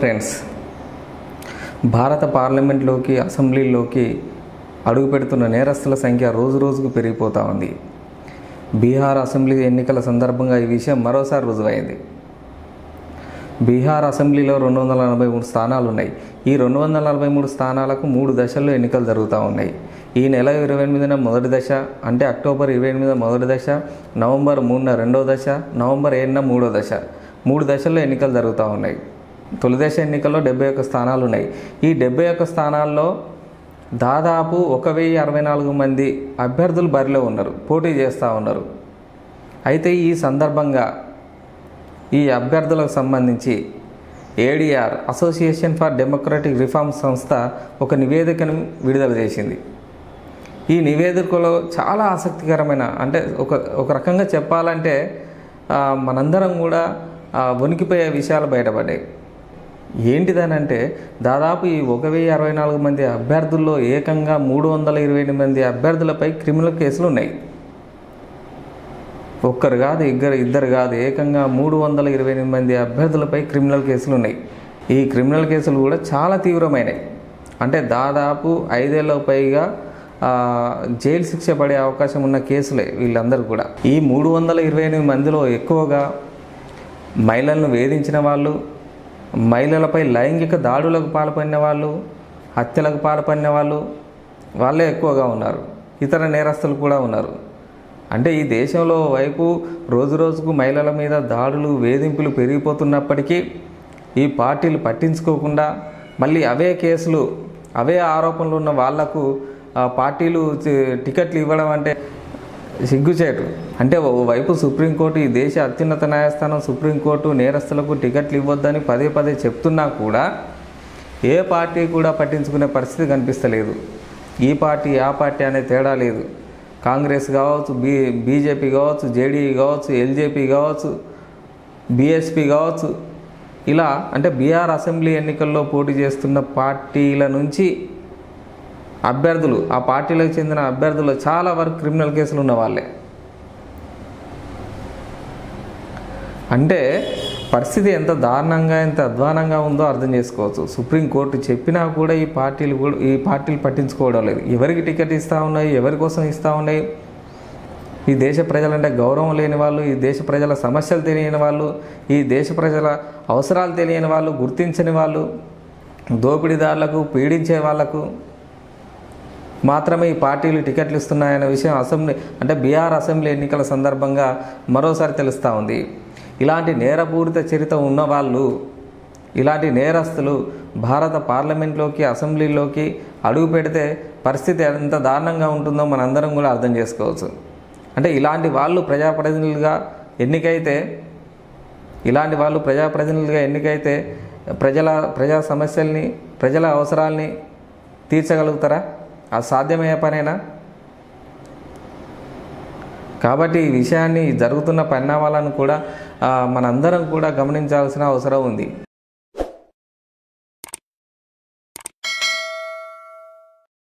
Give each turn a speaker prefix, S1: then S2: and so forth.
S1: friends భారత పార్లమెంట్లోకి అసెంబ్లీలోకి అడుగుపెడుతున్న నేరస్తుల సంఖ్య రోజు రోజుకు పెరిగిపోతూ ఉంది బీహార్ అసెంబ్లీ ఎన్నికల సందర్భంగా ఈ విషయం మరోసారి రుజువైంది బీహార్ అసెంబ్లీలో రెండు వందల నలభై మూడు స్థానాలు ఉన్నాయి ఈ రెండు వందల నలభై మూడు స్థానాలకు మూడు దశల్లో ఎన్నికలు జరుగుతూ ఉన్నాయి ఈ నెల ఇరవై ఎనిమిదిన మొదటి దశ అంటే అక్టోబర్ ఇరవై ఎనిమిదిన మొదటి దశ నవంబర్ మూడున రెండో దశ నవంబర్ ఏడున మూడో దశ మూడు దశల్లో ఎన్నికలు జరుగుతూ ఉన్నాయి తొలి దశ ఎన్నికల్లో డెబ్బై ఒక్క స్థానాలు ఉన్నాయి ఈ డెబ్బై ఒక్క స్థానాల్లో దాదాపు ఒక వెయ్యి అరవై నాలుగు మంది అభ్యర్థులు బరిలో ఉన్నారు పోటీ చేస్తూ ఉన్నారు అయితే ఈ సందర్భంగా ఈ అభ్యర్థులకు సంబంధించి ADR Association for Democratic Reform సంస్థ ఒక నివేదికను విడుదల చేసింది ఈ నివేదికలో చాలా ఆసక్తికరమైన అంటే ఒక ఒక రకంగా చెప్పాలంటే ఆ, మనందరం కూడా ఆ, వణికిపోయే విషయాలు బయటపడ్డాయి ఏంటిదనంటే దాదాపు ఈ ఒక వెయ్యి అరవై నాలుగు మంది అభ్యర్థుల్లో ఏకంగా మూడు వందల ఇరవై ఎనిమిది మంది అభ్యర్థులపై క్రిమినల్ కేసులు ఉన్నాయి ఒక్కరు కాదు ఇద్దరు ఇద్దరు కాదు ఏకంగా మూడు వందల ఇరవై ఎనిమిది మంది అభ్యర్థులపై క్రిమినల్ కేసులు ఉన్నాయి ఈ క్రిమినల్ కేసులు కూడా చాలా తీవ్రమైనవి అంటే దాదాపు ఐదేళ్ళ పైగా ఆ, జైలు శిక్ష పడే అవకాశం ఉన్న కేసులే వీళ్ళందరూ కూడా ఈ మూడు వందల ఇరవై ఎనిమిది మందిలో ఎక్కువగా మహిళలను వేధించిన వాళ్ళు మహిళలపై లైంగిక దాడులకు పాల్పడిన వాళ్ళు హత్యలకు పాల్పడిన వాళ్ళు వాళ్ళే ఎక్కువగా ఉన్నారు ఇతర నేరస్తులు కూడా ఉన్నారు అంటే ఈ దేశంలో వైపు రోజు రోజుకు మహిళల మీద దాడులు వేధింపులు పెరిగిపోతున్నప్పటికీ ఈ పార్టీలు పట్టించుకోకుండా మళ్ళీ అవే కేసులు అవే ఆరోపణలు ఉన్న వాళ్లకు ఆ పార్టీలు టి- టికెట్లు ఇవ్వడం అంటే సిగ్గుచేటు అంటే ఓవైపు సుప్రీంకోర్టు ఈ దేశ అత్యున్నత న్యాయస్థానం సుప్రీంకోర్టు నేరస్తులకు టికెట్లు ఇవ్వొద్దని పదే పదే చెప్తున్నా కూడా ఏ పార్టీ కూడా పట్టించుకునే పరిస్థితి కనిపిస్తలేదు ఈ పార్టీ ఆ పార్టీ అనే తేడా లేదు కాంగ్రెస్ కావచ్చు బీ బీజేపీ కావచ్చు జేడీ కావచ్చు ఎల్జేపీ కావచ్చు బీఎస్పీ కావచ్చు ఇలా అంటే బీహార్ అసెంబ్లీ ఎన్నికల్లో పోటీ చేస్తున్న పార్టీల నుంచి అభ్యర్థులు ఆ పార్టీలకు చెందిన అభ్యర్థులు చాలా వరకు క్రిమినల్ కేసులు ఉన్న వాళ్ళే అంటే పరిస్థితి ఎంత దారుణంగా ఎంత అధ్వానంగా ఉందో అర్థం చేసుకోవచ్చు సుప్రీంకోర్టు చెప్పినా కూడా ఈ పార్టీలు కూడా ఈ పార్టీలు పట్టించుకోవడం లేదు ఎవరికి టికెట్ ఇస్తూ ఉన్నాయి ఎవరి కోసం ఇస్తూ ఉన్నాయి ఈ దేశ ప్రజలంటే గౌరవం లేని వాళ్ళు ఈ దేశ ప్రజల సమస్యలు తెలియని వాళ్ళు ఈ దేశ ప్రజల అవసరాలు తెలియని వాళ్ళు గుర్తించని వాళ్ళు దోపిడీదారులకు పీడించే వాళ్లకు మాత్రమే ఈ పార్టీలు టికెట్లు ఇస్తున్నాయనే విషయం అసెంబ్లీ అంటే బీహార్ అసెంబ్లీ ఎన్నికల సందర్భంగా మరోసారి తెలుస్తూ ఉంది ఇలాంటి నేరపూరిత చరిత్ర ఉన్నవాళ్ళు ఇలాంటి నేరస్తులు భారత పార్లమెంట్లోకి అసెంబ్లీలోకి అడుగు పెడితే పరిస్థితి ఎంత దారుణంగా ఉంటుందో మనందరం కూడా అర్థం చేసుకోవచ్చు అంటే ఇలాంటి వాళ్ళు ప్రజాప్రతినిధులుగా ఎన్నికైతే ఇలాంటి వాళ్ళు ప్రజాప్రతినిధులుగా ఎన్నికైతే ప్రజల ప్రజా సమస్యల్ని ప్రజల అవసరాల్ని తీర్చగలుగుతారా అది సాధ్యమయ్యే పనేనా కాబట్టి ఈ విషయాన్ని జరుగుతున్న పరిణామాలను కూడా ఆ, మనందరం కూడా గమనించాల్సిన అవసరం ఉంది